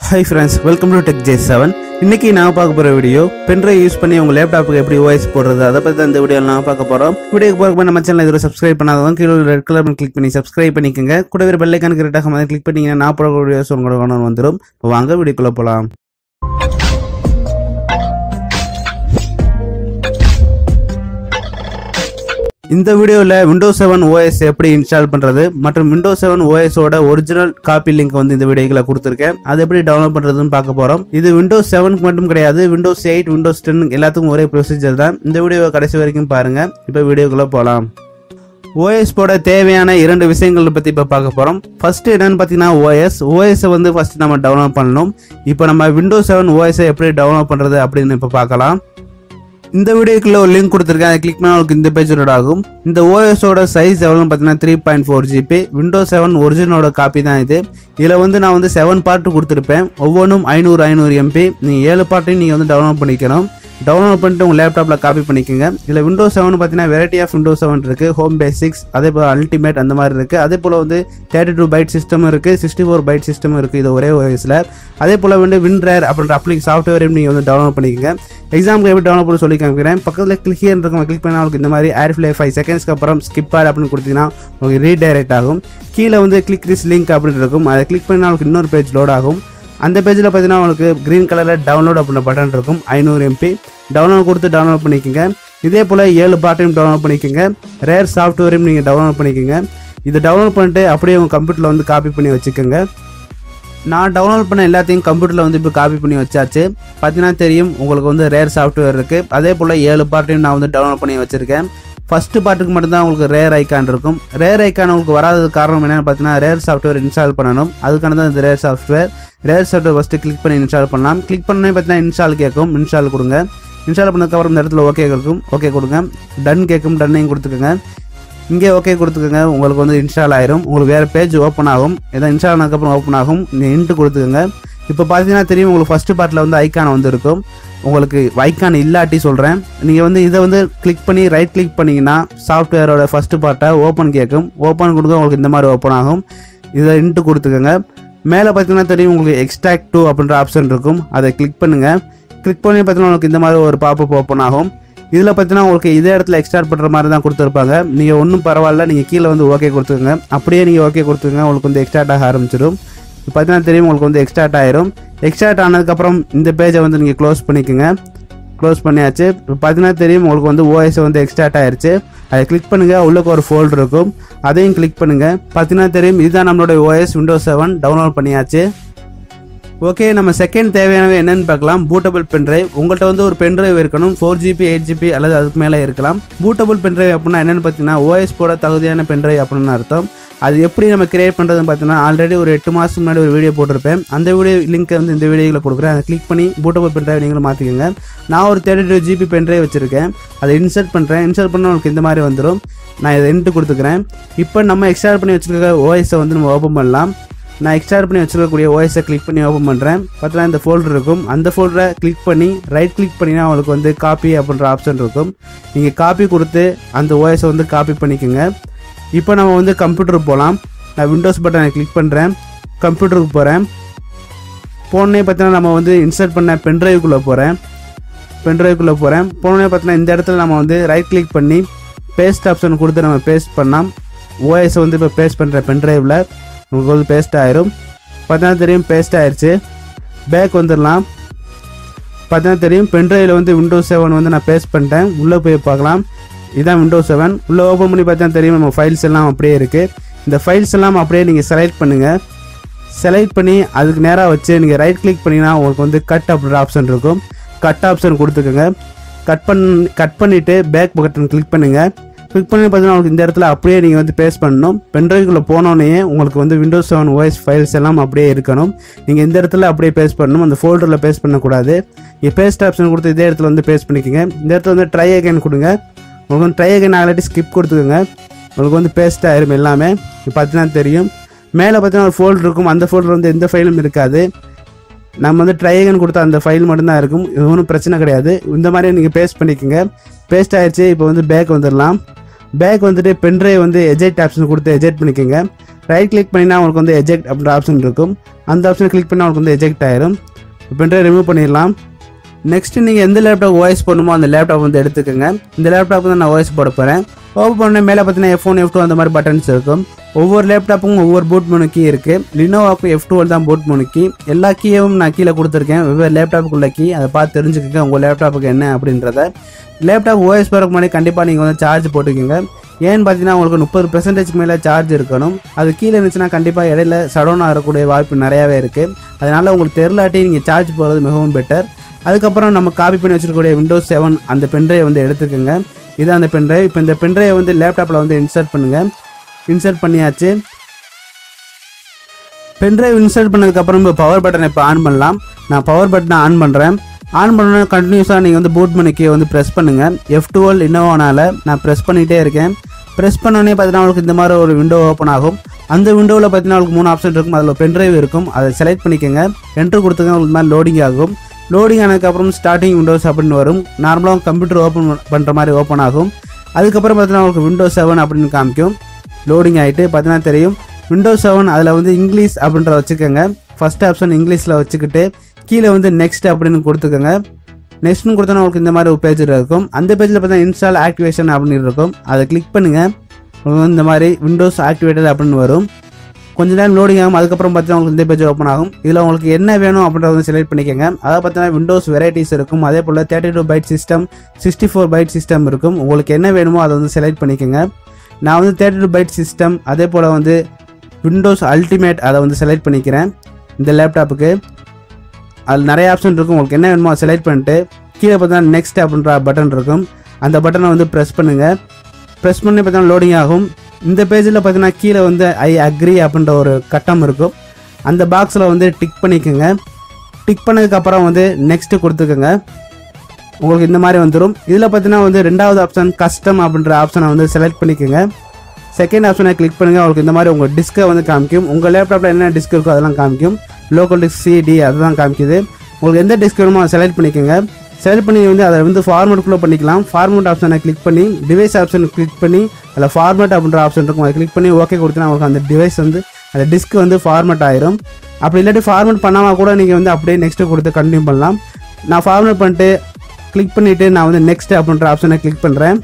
hi friends welcome to Tech J seven இன்னைக்கு நான் பார்க்க போகிற வீடியோ பென்ட்ரைவ் யூஸ் பண்ணி உங்கள் லேப்டாப்புக்கு எப்படி ஓஎஸ் போடுறது அதை பற்றி தான் இந்த வீடியோ நான் பார்க்க போகிறோம் வீடியோக்கு போகிறப்ப நம்ம சேனல் இதுவரை சப்ஸ்கிரைப் பண்ணாதவங்க கீழே ரெட் கலர் கிளிக் பண்ணி சப்ஸ்கிரைப் பண்ணிக்கோங்க கூட ஒரு பெல்லைக்கான கரெக்டாக மாதிரி கிளிக் பண்ணிங்கன்னா நான் போகிற வீடியோஸ் உங்களோட கவனம் வந்துடும் இப்போ வாங்க வீடியோக்குள்ளே போகலாம் இந்த வீடியோவில் விண்டோஸ் செவன் ஓஎஸ் எப்படி இன்ஸ்டால் பண்ணுறது மற்றும் விண்டோஸ் செவன் ஓஎஸோட ஒரிஜினல் காப்பி லிங்க் வந்து இந்த வீடியோக்குள்ள கொடுத்துருக்கேன் அது எப்படி டவுன்லோட் பண்ணுறதுன்னு பார்க்க போகிறோம் இது விண்டோஸ் செவனுக்கு மட்டும் கிடையாது விண்டோஸ் எயிட் விண்டோஸ் டென் எல்லாத்துக்கும் ஒரே ப்ரொசீஜர் தான் இந்த வீடியோவை கடைசி வரைக்கும் பாருங்க இப்போ வீடியோக்குள்ளே போகலாம் ஓஎஸ் போட தேவையான இரண்டு விஷயங்களை பற்றி இப்போ பார்க்க போகிறோம் ஃபர்ஸ்ட் என்னன்னு பார்த்தீங்கன்னா ஓஎஸ் ஓஎஸை வந்து ஃபர்ஸ்ட் நம்ம டவுன்லோட் பண்ணணும் இப்போ நம்ம விண்டோஸ் செவன் ஓஎஸை எப்படி டவுன்லோட் பண்ணுறது அப்படின்னு இப்போ பார்க்கலாம் இந்த வீடியோக்குள்ள ஒரு லிங்க் கொடுத்துருக்கேன் அதை கிளிக் பண்ணால் உங்களுக்கு இந்த பேஜ் லோட் ஆகும் இந்த ஓஎஸோட சைஸ் எவ்வளோன்னு பார்த்தீங்கன்னா three point four GB Windows seven ஒரிஜினலோட காப்பி தான் இது இதில் வந்து நான் வந்து செவன் பார்ட் கொடுத்துருப்பேன் ஒவ்வொன்றும் ஐநூறு ஐநூறு எம்பி நீங்கள் ஏழு பார்ட்டையும் நீங்கள் வந்து டவுன்லோட் பண்ணிக்கணும் டவுன்லோட் பண்ணிட்டு உங்கள் லேப்டாப்பில் காப்பி பண்ணிக்கோங்க இதில் விண்டோஸ் செவன் பார்த்தீங்கன்னா வெரைட்டி ஆஃப் விண்டோஸ் செவன் இருக்குது ஹோம் பேசிக்ஸ் அதே போல் அல்டிமேட் அந்த மாதிரி இருக்குது அதே போல் வந்து தேர்ட்டி டூ பைட் சிஸ்டம் இருக்குது சிக்ஸ்டி ஃபோர் பைட் சிஸ்டம் இருக்குது இது ஒரே ஓஎஸில் அதே போல் வந்து வின்ரேர் அப்படின்ற அப்ளிக் சாஃப்ட்வேரையும் நீங்கள் வந்து டவுன்லோட் பண்ணிக்கோங்க எக்ஸாம்பிள் எப்படி டவுன்லோட் பண்ண சொல்லி காமிக்கிறேன் பக்கத்தில் கிளிக் ஹியர் இருக்கும் கிளிக் பண்ணால் உங்களுக்கு இந்த மாதிரி ஏர் ஃப்ளே ஃபைவ் செகண்ட்ஸ்க்கு அப்புறம் ஸ்கிப் ஆட் அப்படின்னு கொடுத்தீங்கன்னா உங்களுக்கு ரீடைரக்ட் ஆகும் கீழே வந்து கிளிக் திஸ் லிங்க் அப்படின்னு இருக்கும் அதை கிளிக் பண்ணால் உங்களுக்கு இன்னொரு பேஜ் லோட் ஆகும் அந்த பேஜில் பார்த்தீங்கன்னா உங்களுக்கு க்ரீன் கலரில் டவுன்லோட் அப்படின்ற பட்டன் இருக்கும் ஐநூறு எம்பி டவுன்லோட் கொடுத்து டவுன்லோட் பண்ணிக்கோங்க இதே போல் ஏழு பாட்டையும் டவுன்லோட் பண்ணிக்கோங்க ரேர் சாஃப்ட்வேரையும் நீங்கள் டவுன்லோட் பண்ணிக்கோங்க இதை டவுன்லோட் பண்ணிட்டு அப்படியே உங்கள் கம்ப்யூட்டரில் வந்து காப்பி பண்ணி வச்சுக்கோங்க நான் டவுன்லோட் பண்ண எல்லாத்தையும் கம்ப்யூட்டரில் வந்து இப்போ காப்பி பண்ணி வச்சாச்சு பார்த்தீங்கன்னா தெரியும் உங்களுக்கு வந்து ரேர் சாஃப்ட்வேர் இருக்குது அதே போல் ஏழு பார்ட்டையும் நான் வந்து டவுன்லோட் பண்ணி வச்சுருக்கேன் ஃபஸ்ட்டு பார்ட்டுக்கு மட்டும்தான் உங்களுக்கு ரேர் ஐக்கான் இருக்கும் ரேர் ஐக்கான் உங்களுக்கு வராதது காரணம் என்னென்னு பார்த்தீங்கன்னா ரேர் சாஃப்ட்வேர் இன்ஸ்டால் பண்ணணும் அதுக்கான தான் இந்த RAR software RAR software first click பண்ணி இன்ஸ்டால் பண்ணலாம் கிளிக் பண்ணே பார்த்தீங்கன்னா இன்ஸ்டால் கேட்கும் இன்ஸ்டால் கொடுங்க இன்ஸ்டால் பண்ணதுக்கப்புறம் இந்த இடத்துல ஓகே இருக்கும் ஓகே கொடுங்க டன் கேட்கும் டன்னையும் கொடுத்துக்கோங்க இங்கே ஓகே கொடுத்துக்கோங்க உங்களுக்கு வந்து இன்ஸ்டால் ஆயிரும் உங்களுக்கு வேறு பேஜ் ஓப்பன் ஆகும் ஏதோ இன்ஸ்டால் ஆனதுக்கப்புறம் ஓப்பன் ஆகும் நீங்கள் இன்ட்டு கொடுத்துக்கோங்க இப்போ பார்த்தீங்கன்னா தெரியும் உங்களுக்கு ஃபஸ்ட்டு பார்ட்டில் வந்து ஐக்கான் வந்து இருக்கும் உங்களுக்கு ஐக்கான் இல்லாட்டி சொல்கிறேன் நீங்கள் வந்து இதை வந்து கிளிக் பண்ணி ரைட் கிளிக் பண்ணிங்கன்னா சாஃப்ட்வேரோட ஃபஸ்ட்டு பார்ட்டை ஓப்பன் கேட்கும் ஓப்பன் கொடுக்க உங்களுக்கு இந்த மாதிரி ஓப்பன் ஆகும் இதை இன்ட்டு கொடுத்துக்கோங்க மேலே பார்த்தீங்கன்னா தெரியும் உங்களுக்கு எக்ஸ்ட்ராக்ட் டூ அப்படின்ற ஆப்ஷன் இருக்கும் அதை கிளிக் பண்ணுங்கள் கிளிக் பண்ணி பார்த்தீங்கன்னா உங்களுக்கு இந்த மாதிரி ஒரு பாப்பப் ஓப்பன் ஆகும் இதில் பார்த்தீங்கன்னா உங்களுக்கு இதே இடத்துல எக்ஸ்ட்ராக்ட் பண்ணுற மாதிரி தான் கொடுத்துருப்பாங்க நீங்கள் ஒன்றும் பரவாயில்ல நீங்கள் கீழே வந்து ஓகே கொடுத்துக்கோங்க அப்படியே நீங்கள் ஓகே கொடுத்துக்கோங்க உங்களுக்கு வந்து எக்ஸ்ட்ராக்ட் ஆக ஆரம்பிச்சிடும் இப்போ பார்த்தீங்கன்னா தெரியும் உங்களுக்கு வந்து எக்ஸ்ட்ராக்ட் ஆயிரும் எக்ஸ்ட்ராக்ட் ஆனதுக்கப்புறம் இந்த பேஜை வந்து நீங்கள் க்ளோஸ் பண்ணிக்கோங்க க்ளோஸ் பண்ணியாச்சு இப்போ பார்த்தீங்கன்னா தெரியும் உங்களுக்கு வந்து ஓஎஸ் வந்து எக்ஸ்ட்ராக்ட் ஆயிருச்சு அதை கிளிக் பண்ணுங்கள் உள்ளுக்கு ஒரு ஃபோல்டர் இருக்கும் அதையும் கிளிக் பண்ணுங்கள் பார்த்தீங்கன்னா தெரியும் இதுதான் நம்மளோட ஓஎஸ் விண்டோஸ் செவன் டவுன்லோட் பண்ணியாச்சு ஓகே நம்ம செகண்ட் தேவையானவை என்னன்னு பார்க்கலாம் பூட்டபிள் பென்ட்ரைவ் உங்கள்கிட்ட வந்து ஒரு பென்ட்ரைவ் இருக்கணும் ஃபோர் ஜிபி எயிட் ஜிபி அல்லது அதுக்கு மேலே இருக்கலாம் பூட்டபிள் பென்ட்ரைவ் அப்படின்னா என்னென்னு பார்த்தீங்கன்னா ஓஎஸ் போட தகுதியான பென்ட்ரைவ் அப்படின்னு அர்த்தம் அது எப்படி நம்ம கிரியேட் பண்ணுறதுன்னு பார்த்தீங்கன்னா ஆல்ரெடி ஒரு எட்டு மாதத்துக்கு முன்னாடி ஒரு வீடியோ போட்டிருப்பேன் அந்த வீடியோ லிங்க்கை வந்து இந்த வீடியோவில் கொடுக்குறேன் அதை கிளிக் பண்ணி பூட்டபிள் பென்ட்ரைவ் நீங்களும் மாற்றிக்கோங்க நான் ஒரு தேர்ட்டி டூ ஜிபி பென்ட்ரைவ் வச்சுருக்கேன் அதை இன்சர்ட் பண்ணுறேன் இன்சர்ட் பண்ண உங்களுக்கு இந்த மாதிரி வந்துடும் நான் இதை இன்ட்டு கொடுத்துக்கிறேன் இப்போ நம்ம எக்ஸ்ட்ரா பண்ணி வச்சுருக்க ஓஎஸை வந்து நம்ம ஓப்பன் பண்ணலாம் நான் எக்ஸ்ட்ரா பண்ணி வச்சுருக்கக்கூடிய ஓஎஸை கிளிக் பண்ணி ஓப்பன் பண்ணுறேன் பார்த்தீங்கன்னா இந்த ஃபோல்டர் இருக்கும் அந்த ஃபோல்டரை கிளிக் பண்ணி ரைட் கிளிக் பண்ணினா உங்களுக்கு வந்து காப்பி அப்படின்ற ஆப்ஷன் இருக்கும் நீங்கள் காப்பி கொடுத்து அந்த ஓஎஸை வந்து காப்பி பண்ணிக்கோங்க இப்போ நம்ம வந்து கம்ப்யூட்டருக்கு போகலாம் நான் விண்டோஸ் பட்டனை கிளிக் பண்ணுறேன் கம்ப்யூட்டருக்கு போகிறேன் போனே பார்த்தீங்கன்னா நம்ம வந்து இன்சர்ட் பண்ண பென்ட்ரைவுக்குள்ளே போகிறேன் பென்ட்ரைவுக்குள்ளே போகிறேன் போனே பார்த்தீங்கன்னா இந்த இடத்துல நம்ம வந்து ரைட் கிளிக் பண்ணி பேஸ்ட் ஆப்ஷன் கொடுத்து நம்ம பேஸ்ட் பண்ணலாம் ஓஎஸை வந்து இப்போ பேஸ்ட் பண்ணுற பென்ட்ரைவில் உங்களுக்கு வந்து பேஸ்ட் ஆயிரும் பார்த்தீங்கன்னா தெரியும் பேஸ்ட் ஆயிடுச்சு பேக் வந்துடலாம் பார்த்தீங்கன்னா தெரியும் பென்ட்ரைவில் வந்து விண்டோஸ் செவன் வந்து நான் பேஸ்ட் பண்ணிட்டேன் உள்ளே போய் பார்க்கலாம் இதான் விண்டோஸ் செவன் உள்ளே ஓப்பன் பண்ணி பார்த்தா தெரியும் நம்ம ஃபைல்ஸ் எல்லாம் அப்படியே இருக்குது இந்த ஃபைல்ஸ் எல்லாம் அப்படியே நீங்கள் செலக்ட் பண்ணுங்கள் செலக்ட் பண்ணி அதுக்கு நேராக வச்சு நீங்கள் ரைட் கிளிக் பண்ணிங்கன்னா உங்களுக்கு வந்து கட் அப்படின்ற ஆப்ஷன் இருக்கும் கட் ஆப்ஷன் கொடுத்துக்கோங்க கட் பண் கட் பண்ணிவிட்டு பேக் பட்டன் கிளிக் பண்ணுங்கள் கிளிக் பண்ணி பார்த்தீங்கன்னா உங்களுக்கு இந்த இடத்துல அப்படியே நீங்கள் வந்து பேஸ்ட் பண்ணணும் பென்ட்ரைவ்குள்ளே போனோடனே உங்களுக்கு வந்து விண்டோஸ் செவன் ஓஎஸ் ஃபைல்ஸ் எல்லாம் அப்படியே இருக்கணும் நீங்கள் இந்த இடத்துல அப்படியே பேஸ்ட் பண்ணணும் அந்த ஃபோல்டரில் பேஸ்ட் பண்ணக்கூடாது நீங்கள் பேஸ்ட் ஆப்ஷன் கொடுத்து இதே இடத்துல வந்து பேஸ்ட் பண்ணிக்கோங்க இந்த இடத்துல வந்து ட்ரை அகைன் கொடுங்க உங்களுக்கு வந்து ட்ரை அகைன் ஆல்ரெடி ஸ்கிப் கொடுத்துக்கோங்க உங்களுக்கு வந்து பேஸ்ட் ஆயிரும் எல்லாமே இப்போ பார்த்தீங்கன்னா தெரியும் மேலே பார்த்தீங்கன்னா ஒரு ஃபோல்டர் இருக்கும் அந்த ஃபோல்டர் வந்து எந்த ஃபைலும் இருக்காது நம்ம வந்து ட்ரைகன் கொடுத்த அந்த ஃபைல் மட்டும்தான் இருக்கும் இது ஒன்றும் பிரச்சனை கிடையாது இந்த மாதிரி நீங்கள் பேஸ்ட் பண்ணிக்கோங்க பேஸ்ட் ஆயிடுச்சு இப்போ வந்து பேக் வந்துடலாம் பேக் வந்துட்டு பென்ட்ரைவ் வந்து எஜெக்ட் ஆப்ஷன் கொடுத்து எஜெக்ட் பண்ணிக்கோங்க ரைட் கிளிக் பண்ணினா உங்களுக்கு வந்து எஜெக்ட் அப்படின்ற ஆப்ஷன் இருக்கும் அந்த ஆப்ஷனை கிளிக் பண்ணால் உங்களுக்கு வந்து எஜெக்ட் ஆயிரும் இப்போ ரிமூவ் பண்ணிடலாம் நெக்ஸ்ட் நீங்கள் எந்த லேப்டாப் ஓஎஸ் பண்ணுமோ அந்த லேப்டாப் வந்து எடுத்துக்கோங்க இந்த லேப்டாப் வந்து நான் ஓஎஸ் போட போகிறேன் ஓப்பன் பண்ண மேலே பார்த்தீங்கன்னா எஃப் ஒன் எஃப் டூ அந்த மாதிரி பட்டன்ஸ் இருக்கும் ஒவ்வொரு லேப்டாப்புக்கும் ஒவ்வொரு பூட் மெனு கீ இருக்குது லினோவாக்கு எஃப் டூ தான் பூட் மெனு கீ எல்லா கீயும் நான் கீழே கொடுத்துருக்கேன் வெவ்வேறு லேப்டாப்புக்குள்ள கீ அதை பார்த்து தெரிஞ்சுக்கோங்க உங்கள் லேப்டாப்புக்கு என்ன அப்படின்றத லேப்டாப் ஓஎஸ் போகிறதுக்கு முன்னாடி கண்டிப்பாக நீங்கள் வந்து சார்ஜ் போட்டுக்கோங்க ஏன்னு பார்த்தீங்கன்னா உங்களுக்கு முப்பது பெர்சன்டேஜ்க்கு மேலே சார்ஜ் இருக்கணும் அது கீழே இருந்துச்சுன்னா கண்டிப்பாக இடையில சடவுன் ஆகக்கூடிய வாய்ப்பு நிறையாவே இருக்குது அதனால் உங்களுக்கு தெரிலாட்டி நீங்கள் சார்ஜ் போகிறது மிகவும் பெட்டர் அதுக்கப்புறம் நம்ம காப்பி பண்ணி வச்சிருக்கக்கூடிய விண்டோஸ் செவன் அந்த பென்ட்ரைவ் வந்து எடுத்துக்கோங்க இது அந்த பென்ட்ரைவ் இப்போ இந்த பென்ட்ரைவ் வந்து லேப்டாப்பில் வந்து இன்சர்ட் பண்ணுங்கள் இன்சர்ட் பண்ணியாச்சு பென்ட்ரைவ் இன்ஸ்டால் பண்ணதுக்கப்புறம் இப்போ பவர் பட்டனை இப்போ ஆன் பண்ணலாம் நான் பவர் பட்டனை ஆன் பண்ணுறேன் ஆன் பண்ணோன்னா கண்டினியூஸாக நீங்கள் வந்து பூட் மணிக்கு வந்து ப்ரெஸ் பண்ணுங்கள் எஃப் டுவெல் இன்னோவானால நான் ப்ரெஸ் பண்ணிகிட்டே இருக்கேன் ப்ரெஸ் பண்ணோடனே பார்த்தீங்கன்னா உங்களுக்கு இந்த மாதிரி ஒரு விண்டோ ஓப்பன் ஆகும் அந்த விண்டோவில் பார்த்தீங்கன்னா உங்களுக்கு மூணு ஆப்ஷன் இருக்கும் அதில் பென்ட்ரைவ் இருக்கும் அதை செலக்ட் பண்ணிக்கோங்க என்ட்ரு கொடுத்துங்க உங்களுக்கு மாதிரி லோடிங் ஆகும் லோடிங் ஆனதுக்கப்புறம் ஸ்டார்டிங் விண்டோஸ் அப்படின்னு வரும் நார்மலாக கம்ப்யூட்டர் ஓப்பன் பண்ணுற மாதிரி ஓப்பன் ஆகும் அதுக்கப்புறம் பார்த்தீங்கன்னா உங்களுக்கு விண்டோஸ் செவன் அப்படின்னு காமிக்கும் லோடிங் ஆகிட்டு பார்த்தீங்கன்னா தெரியும் விண்டோஸ் செவன் அதில் வந்து இங்கிலீஷ் அப்படின்ற வச்சுக்கோங்க ஃபர்ஸ்ட் ஆப்ஷன் இங்கிலீஷில் வச்சுக்கிட்டு கீழே வந்து நெக்ஸ்ட் அப்படின்னு கொடுத்துக்கோங்க நெக்ஸ்ட்னு கொடுத்தோன்னா உங்களுக்கு இந்த மாதிரி ஒரு பேஜ் இருக்கும் அந்த பேஜில் பார்த்தா இன்ஸ்டால் ஆக்டிவேஷன் அப்படின்னு இருக்கும் அதை கிளிக் பண்ணுங்கள் உங்களுக்கு வந்து இந்த மாதிரி விண்டோஸ் ஆக்டிவேட்டட் அப்படின்னு வரும் கொஞ்ச நேரம் லோடிங் ஆகும் அதுக்கப்புறம் பார்த்தீங்கன்னா உங்களுக்கு இந்த பேஜ் ஓப்பன் ஆகும் இதில் உங்களுக்கு என்ன வேணும் அப்படின்றத வந்து செலக்ட் பண்ணிக்கோங்க அதாவது பார்த்தீங்கன்னா விண்டோஸ் வெரைட்டிஸ் இருக்கும் அதே போல் thirty two byte system sixty four byte system இருக்கும் உங்களுக்கு என்ன வேணுமோ அதை வந்து செலக்ட் பண்ணிக்கோங்க நான் வந்து தேர்ட்டி டூ பைட் சிஸ்டம் அதே போல் வந்து விண்டோஸ் அல்டிமேட் அதை வந்து செலக்ட் பண்ணிக்கிறேன் இந்த லேப்டாப்புக்கு அதில் நிறைய ஆப்ஷன் இருக்கும் உங்களுக்கு என்ன வேணுமோ அதை செலக்ட் பண்ணிட்டு கீழே பார்த்தீங்கன்னா நெக்ஸ்ட் அப்படின்ற பட்டன் இருக்கும் அந்த பட்டனை வந்து ப்ரெஸ் பண்ணுங்கள் ப்ரெஸ் பண்ணி பார்த்தீங்கன்னா லோடிங் ஆகும் இந்த பேஜில் பார்த்தீங்கன்னா கீழே வந்து ஐ அக்ரி அப்படின்ற ஒரு கட்டம் இருக்கும் அந்த பாக்ஸில் வந்து டிக் பண்ணிக்கோங்க டிக் பண்ணதுக்கப்புறம் வந்து நெக்ஸ்ட்டு கொடுத்துக்கோங்க உங்களுக்கு இந்த மாதிரி வந்துடும் இதில் பார்த்தீங்கன்னா வந்து ரெண்டாவது ஆப்ஷன் கஸ்டம் அப்படின்ற ஆப்ஷனை வந்து செலக்ட் பண்ணிக்கோங்க செகண்ட் ஆப்ஷனை கிளிக் பண்ணுங்கள் உங்களுக்கு இந்த மாதிரி உங்கள் டிஸ்கை வந்து காமிக்கும் உங்கள் லேப்டாப்பில் என்ன டிஸ்க் இருக்கோ அதெல்லாம் காமிக்கும் லோக்கல் டிஸ்க் சிடி அதுதான் காமிக்குது உங்களுக்கு எந்த டிஸ்க் வேணுமோ அதை செலக்ட் பண்ணிக்கோங்க செலக்ட் பண்ணி வந்து அதை வந்து ஃபார்மேட்டுக்குள்ளே பண்ணிக்கலாம் ஃபார்மேட் ஆப்ஷனை கிளிக் பண்ணி டிவைஸ் ஆப்ஷனை கிளிக் பண்ணி அதில் ஃபார்மேட் அப்படின்ற ஆப்ஷன் இருக்கும் அதை கிளிக் பண்ணி ஓகே கொடுத்தீங்கன்னா உங்களுக்கு அந்த டிவைஸ் வந்து அந்த டிஸ்க் வந்து ஃபார்மேட் ஆயிரும் அப்படி இல்லாட்டி ஃபார்மேட் பண்ணாமல் கூட நீங்கள் வந்து அப்படியே நெக்ஸ்ட்டு கொடுத்து கண்டினியூ பண்ணலாம் நான் ஃபார்மேட் பண்ணிட்டு கிளிக் பண்ணிவிட்டு நான் வந்து நெக்ஸ்ட் அப்படின்ற ஆப்ஷனை கிளிக் பண்ணுறேன்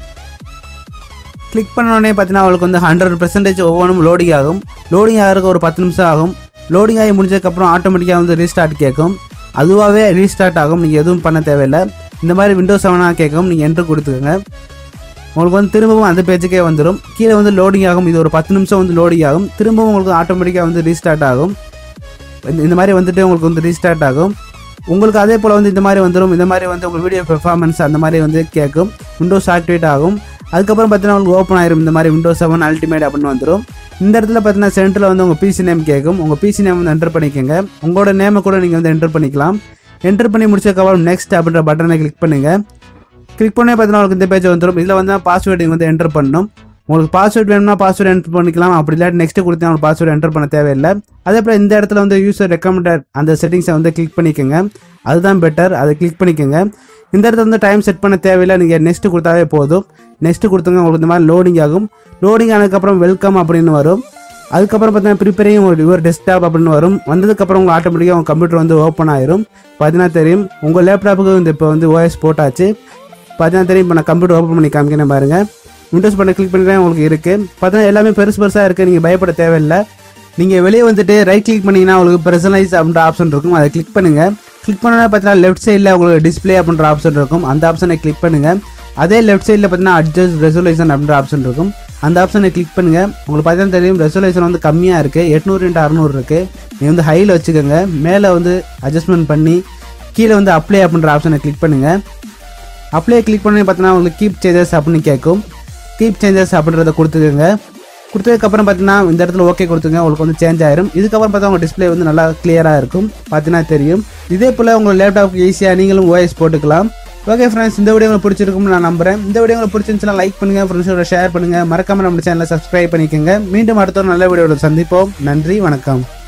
கிளிக் பண்ணோடனே பார்த்தீங்கன்னா அவளுக்கு வந்து ஹண்ட்ரட் பெர்சன்டேஜ் ஒவ்வொன்றும் லோடிங் ஆகும் லோடிங் ஆகிறதுக்கு ஒரு பத்து நிமிஷம் ஆகும் லோடிங் ஆகி முடிஞ்சதுக்கப்புறம் ஆட்டோமேட்டிக்காக வந்து ரீஸ்டார்ட் கேட்கும் அதுவாகவே ரீஸ்டார்ட் ஆகும் நீங்கள் எதுவும் பண்ண தேவையில்லை இந்த மாதிரி விண்டோஸ் செவனாக கேட்கும் நீங்கள் என்ட்ரு கொடுத்துக்கோங்க உங்களுக்கு வந்து திரும்பவும் அந்த பேஜுக்கே வந்துடும் கீழே வந்து லோடிங் ஆகும் இது ஒரு பத்து நிமிஷம் வந்து லோடிங் ஆகும் திரும்பவும் உங்களுக்கு ஆட்டோமேட்டிக்காக வந்து ரீஸ்டார்ட் ஆகும் இந்த- இந்த மாதிரி வந்துட்டு உங்களுக்கு வந்து ரீஸ்டார்ட் ஆகும் உங்களுக்கு அதே போல் வந்து இந்த மாதிரி வந்துடும் இந்த மாதிரி வந்து உங்கள் வீடியோ பெர்ஃபார்மன்ஸ் அந்த மாதிரி வந்து கேட்கும் விண்டோஸ் ஆக்டிவேட் ஆகும் அதுக்கப்புறம் பார்த்தீங்கன்னா உங்களுக்கு ஓப்பன் ஆயிரும் இந்த மாதிரி விண்டோஸ் செவன் அல்டிமேட் அப்படின்னு வந்துடும் இந்த இடத்துல பார்த்தீங்கன்னா சென்டரில் வந்து உங்கள் பிசி நேம் கேட்கும் உங்கள் பிசி நேம் வந்து என்டர் பண்ணிக்கோங்க உங்களோட நேமை கூட நீங்கள் வந்து என்டர் பண்ணிக்கலாம் என்டர் பண்ணி முடிச்சதுக்கப்புறம் நெக்ஸ்ட் அப்படின்ற பட்டனை கிளிக் பண்ணுங்கள் கிளிக் பண்ணி பார்த்தீங்கன்னா உங்களுக்கு இந்த பேஜ் வந்துடும் இதில் வந்து பாஸ்வேர்டு நீங்கள் வந்து என்டர் பண்ணணும் உங்களுக்கு பாஸ்வேர்ட் வேணும்னா பாஸ்வேர்டு என்டர் பண்ணிக்கலாம் அப்படி இல்லாட்டி நெக்ஸ்ட் கொடுத்தா உங்களுக்கு பாஸ்வேர்டு என்டர் பண்ண தேவையில்லை அதே போல் இந்த இடத்துல வந்து யூசர் ரெக்கமெண்டட் அந்த செட்டிங்ஸை வந்து கிளிக் பண்ணிக்கோங்க அதுதான் பெட்டர் அதை கிளிக் பண்ணிக்கோங்க இந்த இடத்துல வந்து டைம் செட் பண்ண தேவையில்லை நீங்கள் நெக்ஸ்ட் கொடுத்தாவே போதும் நெக்ஸ்ட் கொடுத்துங்க உங்களுக்கு இந்த மாதிரி லோடிங் ஆகும் லோடிங் ஆனதுக்கப்புறம் வெல்கம் அப்படின்னு வரும் அதுக்கப்புறம் பார்த்தீங்கன்னா ப்ரிப்பேரிங் ஒரு யுவர் டெஸ்க்டாப் அப்படின்னு வரும் வந்ததுக்கப்புறம் உங்கள் ஆட்டோமேட்டிக்காக உங்கள் கம்ப்யூட்டர் வந்து ஓப்பன் ஆயிரும் பார்த்தீங்கன்னா தெரியும் உங்கள் லேப்டாப்புக்கு இந்த இப்போ வந்து ஓஎஸ் போட்டாச்சு பார்த்தீங்கன்னா தெரியும் இப்போ நான் கம்ப்யூட்டர் ஓப்பன் பண்ணி காமிக்கிறேன் பாருங்க விண்டோஸ் பண்ண கிளிக் பண்ணிக்கிறேன் உங்களுக்கு இருக்குது பார்த்தீங்கன்னா எல்லாமே பெருசு பெருசாக இருக்குது நீங்கள் பயப்பட தேவையில்லை நீங்கள் வெளியே வந்துட்டு ரைட் கிளிக் பண்ணீங்கன்னா உங்களுக்கு பர்சனலைஸ் அப்படின்ற ஆப்ஷன் இருக்கும் அதை கிளிக் பண்ணுங்கள் கிளிக் பண்ணா பார்த்தீங்கன்னா லெஃப்ட் சைடில் உங்களுக்கு டிஸ்ப்ளே அப்படின்ற ஆப்ஷன் இருக்கும் அந்த ஆப்ஷனை கிளிக் பண்ணுங்கள் அதே லெஃப்ட் சைடில் பார்த்தீங்கன்னா அட்ஜஸ்ட் ரெசல்யூஷன் அப்படின்ற ஆப்ஷன் இருக்கும் அந்த ஆப்ஷனை கிளிக் பண்ணுங்கள் உங்களுக்கு பார்த்தீங்கன்னா தெரியும் ரெசல்யூஷன் வந்து கம்மியாக இருக்குது எட்நூறு இன்ட்டு அறநூறு இருக்குது நீங்கள் வந்து ஹையில் வச்சுக்கோங்க மேலே வந்து அட்ஜஸ்ட்மெண்ட் பண்ணி கீழே வந்து அப்ளை அப்படின்ற ஆப்ஷனை கிளிக் பண்ணுங்கள் அப்ளை கிளிக் பண்ணி பார்த்தீங்கன்னா உங்களுக்கு கீப் சேஞ்சஸ் அப்படின்னு கேட்கும் கீப் சேஞ்சஸ் அப்படின்றத கொடுத்துக்கோங்க கொடுத்ததுக்கப்புறம் பார்த்தீங்கன்னா இந்த இடத்துல ஓகே கொடுத்துங்க உங்களுக்கு வந்து சேஞ்ச் ஆயிரும் இதுக்கப்புறம் பார்த்தா உங்கள் டிஸ்ப்ளே வந்து நல்லா கிளியராக இருக்கும் பார்த்தீங்கன்னா தெரியும் இதே போல் உங்கள் லேப்டாப்க்கு ஈஸியாக நீங்களும் ஓஎஸ் போட்டுக்கலாம் ஓகே ஃப்ரெண்ட்ஸ் இந்த வீடியோ உங்களுக்கு பிடிச்சிருக்கும்னு நான் நம்புறேன் இந்த வீடியோ உங்களுக்கு பிடிச்சிருந்துச்சுன்னா லைக் பண்ணுங்க ஃப்ரெண்ட்ஸோட ஷேர் பண்ணுங்க மறக்காம நம்ம சேனலை சப்ஸ்கிரைப் பண்ணிக்கோங்க மீண்டும் அடுத்த ஒரு நல்ல வீடியோவில் சந்திப்போம் நன்றி வணக்கம்